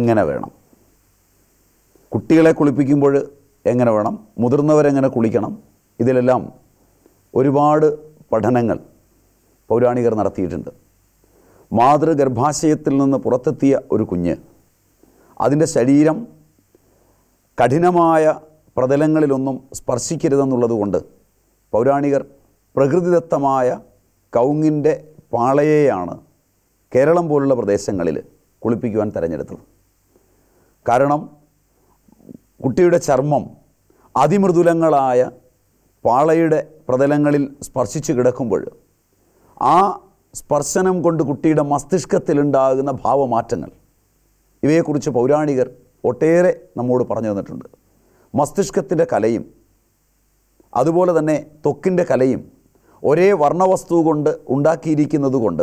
എങ്ങനെ വേണം കുട്ടികളെ കുളിപ്പിക്കുമ്പോൾ എങ്ങനെ വേണം മുതിർന്നവരെങ്ങനെ കുളിക്കണം ഇതിലെല്ലാം ഒരുപാട് പഠനങ്ങൾ പൗരാണികർ നടത്തിയിട്ടുണ്ട് മാതൃഗർഭാശയത്തിൽ നിന്ന് പുറത്തെത്തിയ ഒരു കുഞ്ഞ് അതിൻ്റെ ശരീരം കഠിനമായ പ്രതലങ്ങളിലൊന്നും സ്പർശിക്കരുതെന്നുള്ളതുകൊണ്ട് പൗരാണികർ പ്രകൃതിദത്തമായ കൗങ്ങിൻ്റെ പാളയെയാണ് കേരളം പോലുള്ള പ്രദേശങ്ങളിൽ കുളിപ്പിക്കുവാൻ തിരഞ്ഞെടുത്തത് കാരണം കുട്ടിയുടെ ചർമ്മം അതിമൃദുലങ്ങളായ പാളയുടെ പ്രതലങ്ങളിൽ സ്പർശിച്ചു കിടക്കുമ്പോൾ ആ സ്പർശനം കൊണ്ട് കുട്ടിയുടെ മസ്തിഷ്കത്തിലുണ്ടാകുന്ന ഭാവമാറ്റങ്ങൾ ഇവയെക്കുറിച്ച് പൗരാണികർ ഒട്ടേറെ നമ്മോട് പറഞ്ഞു തന്നിട്ടുണ്ട് മസ്തിഷ്കത്തിൻ്റെ കലയും അതുപോലെ തന്നെ ത്വക്കിൻ്റെ കലയും ഒരേ വർണ്ണവസ്തു കൊണ്ട് ഉണ്ടാക്കിയിരിക്കുന്നത് കൊണ്ട്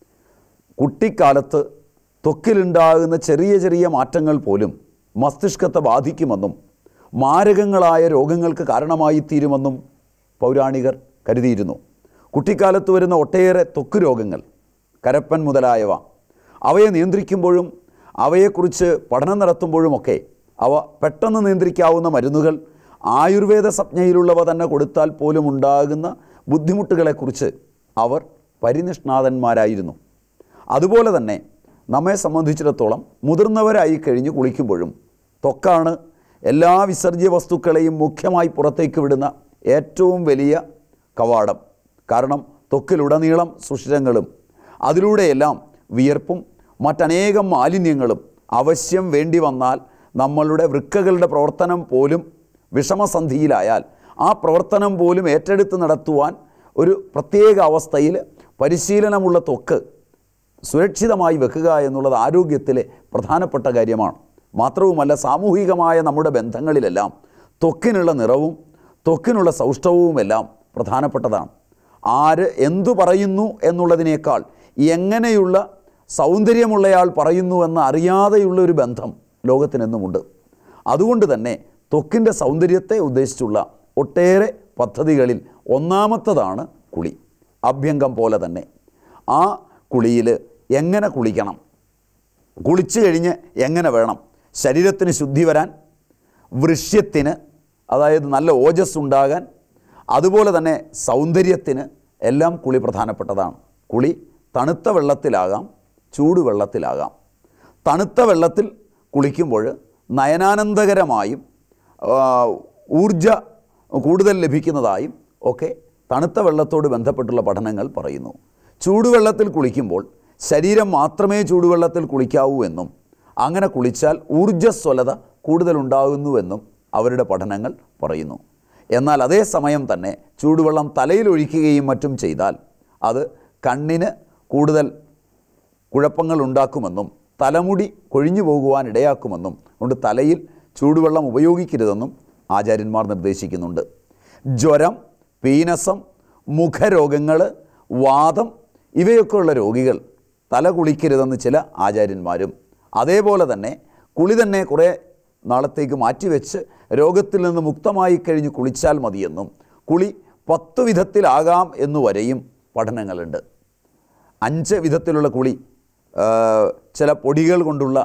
കുട്ടിക്കാലത്ത് ത്വക്കിലുണ്ടാകുന്ന ചെറിയ ചെറിയ മാറ്റങ്ങൾ പോലും മസ്തിഷ്കത്തെ ബാധിക്കുമെന്നും മാരകങ്ങളായ രോഗങ്ങൾക്ക് കാരണമായി തീരുമെന്നും പൗരാണികർ കരുതിയിരുന്നു കുട്ടിക്കാലത്ത് വരുന്ന ഒട്ടേറെ ത്വക്ക് രോഗങ്ങൾ കരപ്പൻ മുതലായവ അവയെ നിയന്ത്രിക്കുമ്പോഴും അവയെക്കുറിച്ച് പഠനം നടത്തുമ്പോഴുമൊക്കെ അവ പെട്ടെന്ന് നിയന്ത്രിക്കാവുന്ന മരുന്നുകൾ ആയുർവേദ സംജ്ഞയിലുള്ളവ തന്നെ കൊടുത്താൽ പോലും ഉണ്ടാകുന്ന ബുദ്ധിമുട്ടുകളെക്കുറിച്ച് അവർ പരിനിഷ്ണാതന്മാരായിരുന്നു അതുപോലെ തന്നെ നമ്മെ സംബന്ധിച്ചിടത്തോളം മുതിർന്നവരായി കഴിഞ്ഞ് കുളിക്കുമ്പോഴും ത്വക്കാണ് എല്ലാ വിസർജ്യ വസ്തുക്കളെയും മുഖ്യമായി പുറത്തേക്ക് വിടുന്ന ഏറ്റവും വലിയ കവാടം കാരണം ത്വക്കിലുടനീളം സുഷിരങ്ങളും അതിലൂടെയെല്ലാം വിയർപ്പും മറ്റനേകം മാലിന്യങ്ങളും അവശ്യം വേണ്ടി വന്നാൽ നമ്മളുടെ വൃക്കകളുടെ പ്രവർത്തനം പോലും വിഷമസന്ധിയിലായാൽ ആ പ്രവർത്തനം പോലും ഏറ്റെടുത്ത് നടത്തുവാൻ ഒരു പ്രത്യേക അവസ്ഥയിൽ പരിശീലനമുള്ള ത്വക്ക് സുരക്ഷിതമായി വെക്കുക എന്നുള്ളത് ആരോഗ്യത്തിലെ പ്രധാനപ്പെട്ട കാര്യമാണ് മാത്രവുമല്ല സാമൂഹികമായ നമ്മുടെ ബന്ധങ്ങളിലെല്ലാം ത്വക്കിനുള്ള നിറവും ത്വക്കിനുള്ള സൗഷ്ഠവവുമെല്ലാം പ്രധാനപ്പെട്ടതാണ് ആര് എന്തു പറയുന്നു എന്നുള്ളതിനേക്കാൾ എങ്ങനെയുള്ള സൗന്ദര്യമുള്ളയാൾ പറയുന്നു എന്ന് അറിയാതെയുള്ള ഒരു ബന്ധം ലോകത്തിനെന്നുമുണ്ട് അതുകൊണ്ട് തന്നെ ത്വക്കിൻ്റെ സൗന്ദര്യത്തെ ഉദ്ദേശിച്ചുള്ള ഒട്ടേറെ പദ്ധതികളിൽ ഒന്നാമത്തതാണ് കുളി അഭ്യംഗം പോലെ തന്നെ ആ കുളിയിൽ എങ്ങനെ കുളിക്കണം കുളിച്ചു കഴിഞ്ഞ് എങ്ങനെ വേണം ശരീരത്തിന് ശുദ്ധി വരാൻ വൃഷ്യത്തിന് അതായത് നല്ല ഓജസ് ഉണ്ടാകാൻ അതുപോലെ തന്നെ സൗന്ദര്യത്തിന് എല്ലാം കുളി പ്രധാനപ്പെട്ടതാണ് കുളി തണുത്ത വെള്ളത്തിലാകാം ചൂടുവെള്ളത്തിലാകാം തണുത്ത വെള്ളത്തിൽ കുളിക്കുമ്പോൾ നയനാനന്ദകരമായും ആ, ഊർജ കൂടുതൽ ലഭിക്കുന്നതായും ഒക്കെ തണുത്ത വെള്ളത്തോട് ബന്ധപ്പെട്ടുള്ള പഠനങ്ങൾ പറയുന്നു ചൂടുവെള്ളത്തിൽ കുളിക്കുമ്പോൾ ശരീരം മാത്രമേ ചൂടുവെള്ളത്തിൽ കുളിക്കാവൂ എന്നും അങ്ങനെ കുളിച്ചാൽ ഊർജ്ജസ്വലത കൂടുതലുണ്ടാകുന്നുവെന്നും അവരുടെ പഠനങ്ങൾ പറയുന്നു എന്നാൽ അതേ സമയം തന്നെ ചൂടുവെള്ളം തലയിൽ ഒഴിക്കുകയും മറ്റും ചെയ്താൽ അത് കണ്ണിന് കൂടുതൽ കുഴപ്പങ്ങൾ ഉണ്ടാക്കുമെന്നും തലമുടി കൊഴിഞ്ഞു പോകുവാൻ ഇടയാക്കുമെന്നും കൊണ്ട് തലയിൽ ചൂടുവെള്ളം ഉപയോഗിക്കരുതെന്നും ആചാര്യന്മാർ നിർദ്ദേശിക്കുന്നുണ്ട് ജ്വരം പീനസം മുഖരോഗങ്ങൾ വാദം ഇവയൊക്കെയുള്ള രോഗികൾ തല കുളിക്കരുതെന്ന് ചില ആചാര്യന്മാരും അതേപോലെ തന്നെ കുളി തന്നെ കുറേ നാളത്തേക്ക് മാറ്റിവെച്ച് രോഗത്തിൽ നിന്ന് മുക്തമായി കഴിഞ്ഞ് കുളിച്ചാൽ മതിയെന്നും കുളി പത്ത് വിധത്തിലാകാം എന്നു വരെയും പഠനങ്ങളുണ്ട് അഞ്ച് വിധത്തിലുള്ള കുളി ആ, ചില പൊടികൾ കൊണ്ടുള്ള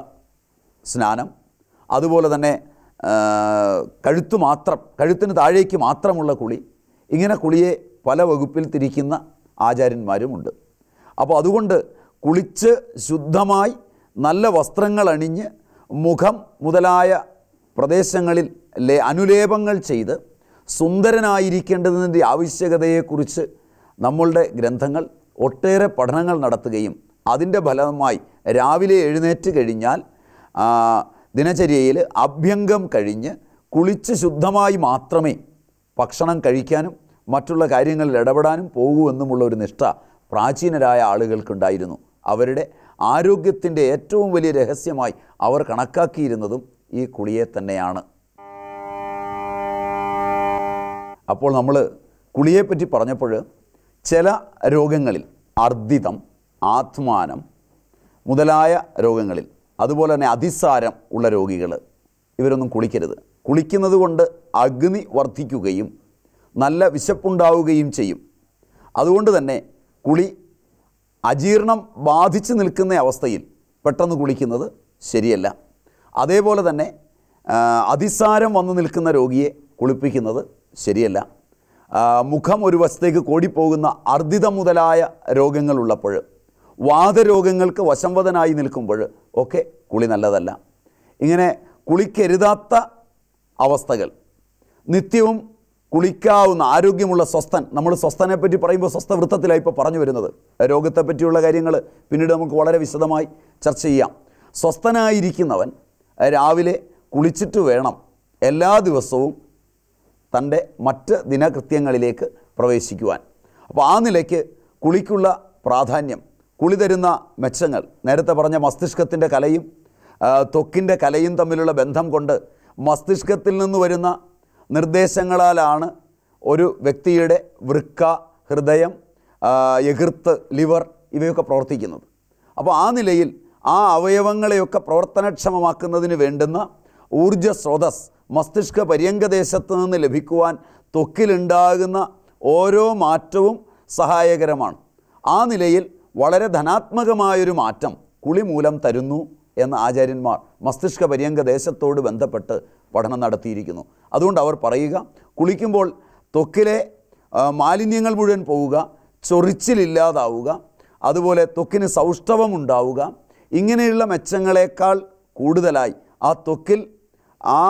സ്നാനം അതുപോലെ തന്നെ ആ, കഴുത്ത് മാത്രം കഴുത്തിന് താഴേക്ക് മാത്രമുള്ള കുളി ഇങ്ങനെ കുളിയെ പല വകുപ്പിൽ തിരിക്കുന്ന ആചാര്യന്മാരുമുണ്ട് അപ്പോൾ അതുകൊണ്ട് കുളിച്ച് ശുദ്ധമായി നല്ല വസ്ത്രങ്ങൾ അണിഞ്ഞ് മുഖം മുതലായ പ്രദേശങ്ങളിൽ ലേ അനുലേപങ്ങൾ ചെയ്ത് സുന്ദരനായിരിക്കേണ്ടതിൻ്റെ ആവശ്യകതയെക്കുറിച്ച് നമ്മളുടെ ഗ്രന്ഥങ്ങൾ ഒട്ടേറെ പഠനങ്ങൾ നടത്തുകയും അതിൻ്റെ ഫലമായി രാവിലെ എഴുന്നേറ്റ് കഴിഞ്ഞാൽ ആ, ദിനചര്യയിൽ അഭ്യംഗം കഴിഞ്ഞ് കുളിച്ച് ശുദ്ധമായി മാത്രമേ ഭക്ഷണം കഴിക്കാനും മറ്റുള്ള കാര്യങ്ങളിൽ ഇടപെടാനും പോകൂ എന്നുമുള്ള ഒരു നിഷ്ഠ പ്രാചീനരായ ആളുകൾക്കുണ്ടായിരുന്നു അവരുടെ ആരോഗ്യത്തിൻ്റെ ഏറ്റവും വലിയ രഹസ്യമായി അവർ കണക്കാക്കിയിരുന്നതും ഈ കുളിയെ തന്നെയാണ് അപ്പോൾ നമ്മൾ കുളിയെപ്പറ്റി പറഞ്ഞപ്പോൾ ചില രോഗങ്ങളിൽ അർദ്ദിതം ആത്മാനം മുതലായ രോഗങ്ങളിൽ അതുപോലെ തന്നെ അതിസാരം ഉള്ള രോഗികൾ ഇവരൊന്നും കുളിക്കരുത് കുളിക്കുന്നത് കൊണ്ട് അഗ്നി വർദ്ധിക്കുകയും നല്ല വിശപ്പുണ്ടാവുകയും ചെയ്യും അതുകൊണ്ട് തന്നെ കുളി അജീർണം ബാധിച്ചു നിൽക്കുന്ന അവസ്ഥയിൽ പെട്ടെന്ന് കുളിക്കുന്നത് ശരിയല്ല അതേപോലെ തന്നെ ആ, അതിസാരം വന്നു നിൽക്കുന്ന രോഗിയെ കുളിപ്പിക്കുന്നത് ശരിയല്ല ആ, മുഖം ഒരു വശത്തേക്ക് കോടിപ്പോകുന്ന അർദ്ധിതം മുതലായ രോഗങ്ങളുള്ളപ്പോൾ വാതരോഗങ്ങൾക്ക് വശംവദനായി നിൽക്കുമ്പോൾ ഒക്കെ കുളി നല്ലതല്ല ഇങ്ങനെ കുളിക്കരുതാത്ത അവസ്ഥകൾ നിത്യവും കുളിക്കാവുന്ന ആരോഗ്യമുള്ള സ്വസ്ഥൻ നമ്മൾ സ്വസ്ഥനെ പറ്റി പറയുമ്പോൾ സ്വസ്ഥ വൃത്തത്തിലായി ഇപ്പോൾ പറഞ്ഞു വരുന്നത് രോഗത്തെ പറ്റിയുള്ള കാര്യങ്ങൾ പിന്നീട് നമുക്ക് വളരെ വിശദമായി ചർച്ച ചെയ്യാം സ്വസ്ഥനായിരിക്കുന്നവൻ രാവിലെ കുളിച്ചിട്ട് വേണം എല്ലാ ദിവസവും തൻ്റെ മറ്റ് ദിനകൃത്യങ്ങളിലേക്ക് പ്രവേശിക്കുവാൻ അപ്പോൾ ആ നിലയ്ക്ക് കുളിക്കുള്ള പ്രാധാന്യം കുളി തരുന്ന മെച്ചങ്ങൾ നേരത്തെ പറഞ്ഞ മസ്തിഷ്കത്തിൻ്റെ കലയും ആ, ത്വക്കിൻ്റെ കലയും തമ്മിലുള്ള ബന്ധം കൊണ്ട് മസ്തിഷ്കത്തിൽ നിന്ന് വരുന്ന നിർദ്ദേശങ്ങളാലാണ് ഒരു വ്യക്തിയുടെ വൃക്ക ഹൃദയം ആ, എകിർത്ത് ലിവർ ഇവയൊക്കെ പ്രവർത്തിക്കുന്നത് അപ്പോൾ ആ നിലയിൽ ആ അവയവങ്ങളെയൊക്കെ പ്രവർത്തനക്ഷമമാക്കുന്നതിന് വേണ്ടുന്ന ഊർജ സ്രോതസ് മസ്തിഷ്ക പര്യങ്കദേശത്ത് നിന്ന് ലഭിക്കുവാൻ ത്വക്കിലുണ്ടാകുന്ന ഓരോ മാറ്റവും സഹായകരമാണ് ആ നിലയിൽ വളരെ ധനാത്മകമായൊരു മാറ്റം കുളി മൂലം തരുന്നു എന്ന് ആചാര്യന്മാർ മസ്തിഷ്ക പര്യങ്കദേശത്തോട് ബന്ധപ്പെട്ട് പഠനം നടത്തിയിരിക്കുന്നു അതുകൊണ്ട് അവർ പറയുക കുളിക്കുമ്പോൾ ത്വക്കിലെ ആ, മാലിന്യങ്ങൾ മുഴുവൻ പോവുക ചൊറിച്ചിലില്ലാതാവുക അതുപോലെ ത്വക്കിന് സൗഷ്ഠവമുണ്ടാവുക ഇങ്ങനെയുള്ള മെച്ചങ്ങളെക്കാൾ കൂടുതലായി ആ ത്വക്കിൽ ആ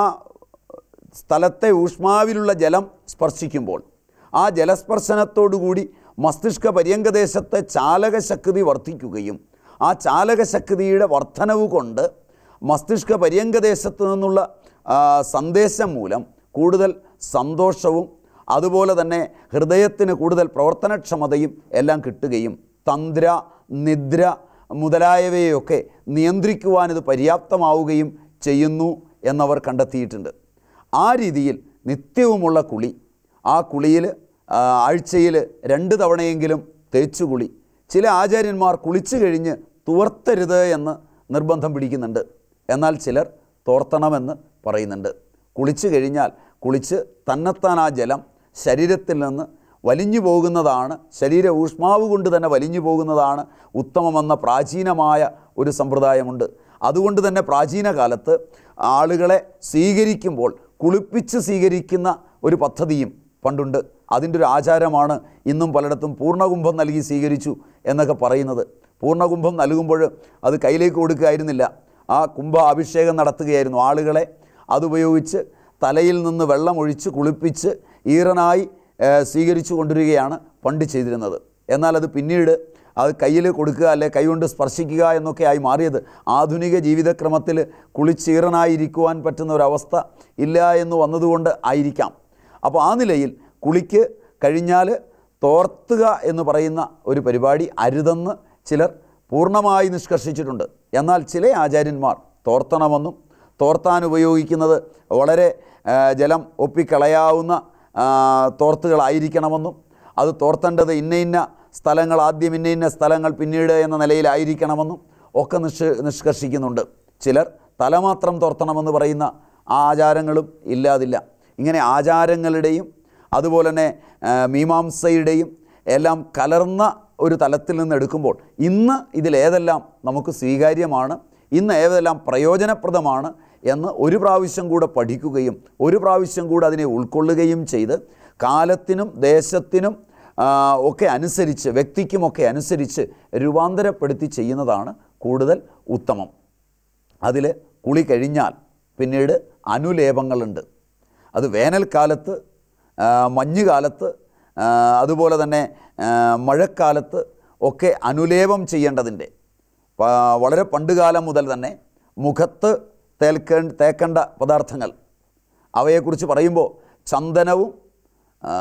സ്ഥലത്തെ ഊഷ്മാവിലുള്ള ജലം സ്പർശിക്കുമ്പോൾ ആ ജലസ്പർശനത്തോടുകൂടി മസ്തിഷ്ക പര്യങ്കദേശത്തെ ചാലകശക്തി വർദ്ധിക്കുകയും ആ ചാലകശക്തിയുടെ വർധനവ് കൊണ്ട് മസ്തിഷ്ക പര്യങ്കദേശത്ത് നിന്നുള്ള ആ, സന്ദേശം മൂലം കൂടുതൽ സന്തോഷവും അതുപോലെ തന്നെ ഹൃദയത്തിന് കൂടുതൽ പ്രവർത്തനക്ഷമതയും എല്ലാം കിട്ടുകയും തന്ത്ര നിദ്ര മുതലായവയൊക്കെ നിയന്ത്രിക്കുവാൻ ഇത് പര്യാപ്തമാവുകയും ചെയ്യുന്നു എന്നവർ കണ്ടെത്തിയിട്ടുണ്ട് ആ രീതിയിൽ നിത്യവുമുള്ള കുളി ആ കുളിയിൽ ആഴ്ചയിൽ രണ്ട് തവണയെങ്കിലും തേച്ചു കുളി ചില ആചാര്യന്മാർ കുളിച്ചു കഴിഞ്ഞ് തുവർത്തരുത് എന്ന് നിർബന്ധം പിടിക്കുന്നുണ്ട് എന്നാൽ ചിലർ തോർത്തണമെന്ന് പറയുന്നുണ്ട് കുളിച്ചു കഴിഞ്ഞാൽ കുളിച്ച് തന്നെത്താൻ ആ ജലം ശരീരത്തിൽ നിന്ന് വലിഞ്ഞു പോകുന്നതാണ് ശരീര ഊഷ്മാവ് കൊണ്ട് തന്നെ വലിഞ്ഞു പോകുന്നതാണ് ഉത്തമമെന്ന പ്രാചീനമായ ഒരു സമ്പ്രദായമുണ്ട് അതുകൊണ്ട് തന്നെ പ്രാചീന കാലത്ത് ആളുകളെ സ്വീകരിക്കുമ്പോൾ കുളിപ്പിച്ച് സ്വീകരിക്കുന്ന ഒരു പദ്ധതിയും പണ്ടുണ്ട് അതിൻ്റെ ഒരു ആചാരമാണ് ഇന്നും പലയിടത്തും പൂർണ്ണകുംഭം നൽകി സ്വീകരിച്ചു എന്നൊക്കെ പറയുന്നത് പൂർണ്ണകുംഭം നൽകുമ്പോൾ അത് കയ്യിലേക്ക് കൊടുക്കുകയായിരുന്നില്ല ആ കുംഭ അഭിഷേകം നടത്തുകയായിരുന്നു ആളുകളെ അതുപയോഗിച്ച് തലയിൽ നിന്ന് വെള്ളമൊഴിച്ച് കുളിപ്പിച്ച് ഈറനായി ഏഹ്, സ്വീകരിച്ചു കൊണ്ടുവരികയാണ് പണ്ട് ചെയ്തിരുന്നത് എന്നാൽ അത് പിന്നീട് അത് കയ്യിൽ കൊടുക്കുക അല്ലെ കൈകൊണ്ട് സ്പർശിക്കുക എന്നൊക്കെ ആയി മാറിയത് ആധുനിക ജീവിതക്രമത്തിൽ കുളിച്ചീറനായിരിക്കുവാൻ പറ്റുന്ന ഒരവസ്ഥ ഇല്ല എന്ന് വന്നതുകൊണ്ട് ആയിരിക്കാം അപ്പോൾ ആ നിലയിൽ കുളിക്ക് കഴിഞ്ഞാൽ തോർത്തുക എന്ന് പറയുന്ന ഒരു പരിപാടി അരുതെന്ന് ചിലർ പൂർണ്ണമായി നിഷ്കർഷിച്ചിട്ടുണ്ട് എന്നാൽ ചില ആചാര്യന്മാർ തോർത്തണമെന്നും തോർത്താൻ ഉപയോഗിക്കുന്നത് വളരെ ആ, ജലം ഒപ്പിക്കളയാവുന്ന ആ, തോർത്തുകളായിരിക്കണമെന്നും അത് തോർത്തേണ്ടത് ഇന്ന ഇന്ന സ്ഥലങ്ങൾ ആദ്യം ഇന്ന ഇന്ന സ്ഥലങ്ങൾ പിന്നീട് എന്ന നിലയിലായിരിക്കണമെന്നും ഒക്കെ നിഷ് നിഷ്കർഷിക്കുന്നുണ്ട് ചിലർ തല മാത്രം തോർത്തണമെന്ന് പറയുന്ന ആ ആചാരങ്ങളും ഇല്ലാതില്ല ഇങ്ങനെ ആചാരങ്ങളുടെയും അതുപോലെ തന്നെ ആ, മീമാംസയുടെയും എല്ലാം കലർന്ന ഒരു തലത്തിൽ നിന്ന് എടുക്കുമ്പോൾ ഇന്ന് ഇതിലേതെല്ലാം നമുക്ക് സ്വീകാര്യമാണ് ഇന്ന് ഏതെല്ലാം പ്രയോജനപ്രദമാണ് എന്ന് ഒരു പ്രാവശ്യം കൂടെ പഠിക്കുകയും ഒരു പ്രാവശ്യം കൂടെ അതിനെ ഉൾക്കൊള്ളുകയും ചെയ്ത് കാലത്തിനും ദേശത്തിനും ആ, ഒക്കെ അനുസരിച്ച് വ്യക്തിക്കുമൊക്കെ അനുസരിച്ച് രൂപാന്തരപ്പെടുത്തി ചെയ്യുന്നതാണ് കൂടുതൽ ഉത്തമം അതിൽ കുളി കഴിഞ്ഞാൽ പിന്നീട് അനുലേപങ്ങളുണ്ട് അത് വേനൽക്കാലത്ത് ആ, മഞ്ഞുകാലത്ത് ആ, അതുപോലെ തന്നെ ആ, മഴക്കാലത്ത് ഒക്കെ അനുലേപം ചെയ്യേണ്ടതിൻ്റെ പ- വളരെ പണ്ടുകാലം മുതൽ തന്നെ മുഖത്ത് തേൽക്കേ തേക്കേണ്ട പദാർത്ഥങ്ങൾ അവയെക്കുറിച്ച് പറയുമ്പോൾ ചന്ദനവും ആ,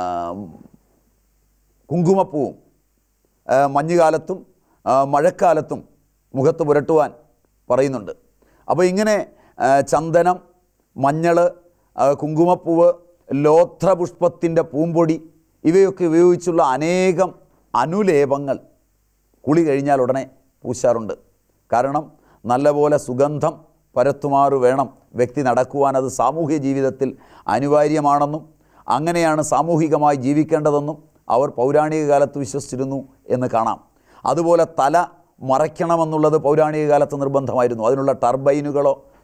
കുങ്കുമപ്പൂവും ആ, മഞ്ഞുകാലത്തും ആ, മഴക്കാലത്തും മുഖത്ത് പുരട്ടുവാൻ പറയുന്നുണ്ട് അപ്പോൾ ഇങ്ങനെ ആ, ചന്ദനം മഞ്ഞൾ ആ, കുങ്കുമപ്പൂവ് ലോത്രപുഷ്പത്തിൻ്റെ പൂമ്പൊടി ഇവയൊക്കെ ഉപയോഗിച്ചുള്ള അനേകം അനുലേപങ്ങൾ കുളി കഴിഞ്ഞാൽ ഉടനെ പൂശാറുണ്ട് കാരണം നല്ലപോലെ സുഗന്ധം പരത്തുമാറ് വേണം വ്യക്തി നടക്കുവാൻ അത് സാമൂഹ്യ ജീവിതത്തിൽ അനിവാര്യമാണെന്നും അങ്ങനെയാണ് സാമൂഹികമായി ജീവിക്കേണ്ടതെന്നും അവർ പൗരാണിക കാലത്ത് വിശ്വസിച്ചിരുന്നു എന്ന് കാണാം അതുപോലെ തല മറയ്ക്കണമെന്നുള്ളത് പൗരാണിക കാലത്ത് നിർബന്ധമായിരുന്നു അതിനുള്ള ടർബൈനുകളോ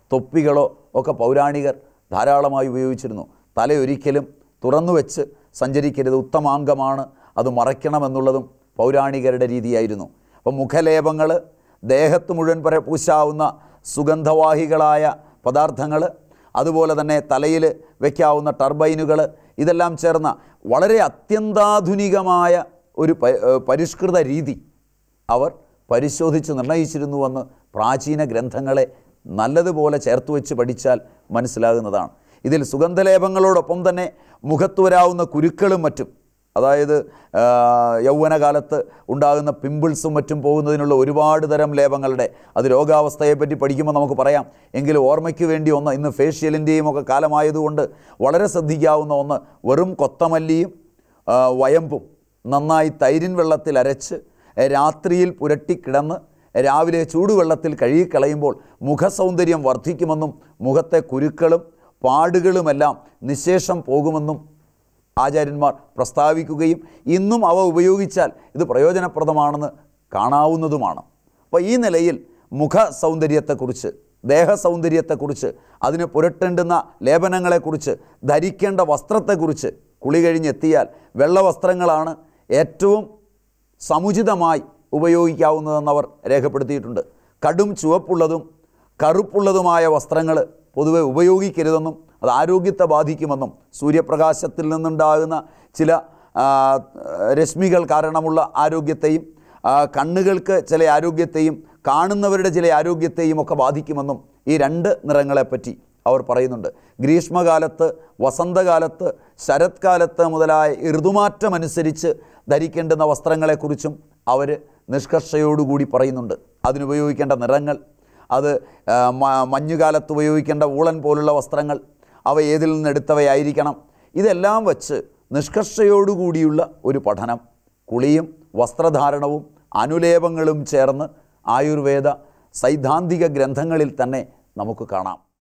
തൊപ്പികളോ ഒക്കെ പൗരാണികർ ധാരാളമായി ഉപയോഗിച്ചിരുന്നു തലയൊരിക്കലും തുറന്നു വെച്ച് സഞ്ചരിക്കരുത് ഉത്തമാംഗമാണ് അത് മറയ്ക്കണമെന്നുള്ളതും പൗരാണികരുടെ രീതിയായിരുന്നു അപ്പം മുഖലേപങ്ങൾ ദേഹത്ത് മുഴുവൻ പര പൂശാവുന്ന സുഗന്ധവാഹികളായ പദാർത്ഥങ്ങൾ അതുപോലെ തന്നെ തലയിൽ വയ്ക്കാവുന്ന ടർബൈനുകൾ ഇതെല്ലാം ചേർന്ന വളരെ അത്യന്താധുനികമായ ഒരു പ- ഏഹ് പരിഷ്കൃത രീതി അവർ പരിശോധിച്ച് നിർണയിച്ചിരുന്നുവെന്ന് പ്രാചീന ഗ്രന്ഥങ്ങളെ നല്ലതുപോലെ ചേർത്ത് വെച്ച് പഠിച്ചാൽ മനസ്സിലാകുന്നതാണ് ഇതിൽ സുഗന്ധലേപങ്ങളോടൊപ്പം തന്നെ മുഖത്ത് വരാവുന്ന കുരുക്കളും മറ്റും അതായത് ആ, യൗവനകാലത്ത് ഉണ്ടാകുന്ന പിമ്പിൾസും മറ്റും പോകുന്നതിനുള്ള ഒരുപാട് തരം ലേപങ്ങളുടെ അത് രോഗാവസ്ഥയെപ്പറ്റി പഠിക്കുമ്പോൾ നമുക്ക് പറയാം എങ്കിലും ഓർമ്മയ്ക്ക് വേണ്ടി ഒന്ന് ഇന്ന് ഫേഷ്യലിൻ്റെയും ഒക്കെ കാലമായതുകൊണ്ട് വളരെ ശ്രദ്ധിക്കാവുന്ന ഒന്ന് വെറും കൊത്തമല്ലിയും ആ, വയമ്പും നന്നായി തൈരിൻ വെള്ളത്തിൽ അരച്ച് രാത്രിയിൽ പുരട്ടിക്കിടന്ന് രാവിലെ ചൂടുവെള്ളത്തിൽ കഴുകിക്കളയുമ്പോൾ മുഖസൗന്ദര്യം വർദ്ധിക്കുമെന്നും മുഖത്തെ കുരുക്കളും പാടുകളുമെല്ലാം നിശേഷം പോകുമെന്നും ആചാര്യന്മാർ പ്രസ്താവിക്കുകയും ഇന്നും അവ ഉപയോഗിച്ചാൽ ഇത് പ്രയോജനപ്രദമാണെന്ന് കാണാവുന്നതുമാണ് അപ്പോൾ ഈ നിലയിൽ മുഖ സൗന്ദര്യത്തെക്കുറിച്ച് ദേഹ സൗന്ദര്യത്തെക്കുറിച്ച് അതിന് പുരട്ടേണ്ടുന്ന ലേപനങ്ങളെക്കുറിച്ച് ധരിക്കേണ്ട വസ്ത്രത്തെക്കുറിച്ച് കുളി കഴിഞ്ഞെത്തിയാൽ വെള്ള വസ്ത്രങ്ങളാണ് ഏറ്റവും സമുചിതമായി ഉപയോഗിക്കാവുന്നതെന്നവർ രേഖപ്പെടുത്തിയിട്ടുണ്ട് കടും ചുവപ്പുള്ളതും കറുപ്പുള്ളതുമായ വസ്ത്രങ്ങൾ പൊതുവെ ഉപയോഗിക്കരുതെന്നും അത് ആരോഗ്യത്തെ ബാധിക്കുമെന്നും സൂര്യപ്രകാശത്തിൽ നിന്നുണ്ടാകുന്ന ചില ആ, രശ്മികൾ കാരണമുള്ള ആരോഗ്യത്തെയും ആ, കണ്ണുകൾക്ക് ചില ആരോഗ്യത്തെയും കാണുന്നവരുടെ ചില ആരോഗ്യത്തെയും ഒക്കെ ബാധിക്കുമെന്നും ഈ രണ്ട് നിറങ്ങളെപ്പറ്റി അവർ പറയുന്നുണ്ട് ഗ്രീഷ്മകാലത്ത് വസന്തകാലത്ത് ശരത്കാലത്ത് മുതലായ ഋതുമാറ്റമനുസരിച്ച് ധരിക്കേണ്ടുന്ന വസ്ത്രങ്ങളെക്കുറിച്ചും അവർ നിഷ്കർഷയോടുകൂടി പറയുന്നുണ്ട് അതിനുപയോഗിക്കേണ്ട നിറങ്ങൾ അത് ആ, മ- മഞ്ഞുകാലത്ത് ഉപയോഗിക്കേണ്ട ഊളൻ പോലുള്ള വസ്ത്രങ്ങൾ അവ ഏതിൽ നിന്നെടുത്തവയായിരിക്കണം ഇതെല്ലാം വച്ച് നിഷ്കർഷയോടുകൂടിയുള്ള ഒരു പഠനം കുളിയും വസ്ത്രധാരണവും അനുലേപങ്ങളും ചേർന്ന് ആയുർവേദ സൈദ്ധാന്തിക ഗ്രന്ഥങ്ങളിൽ തന്നെ നമുക്ക് കാണാം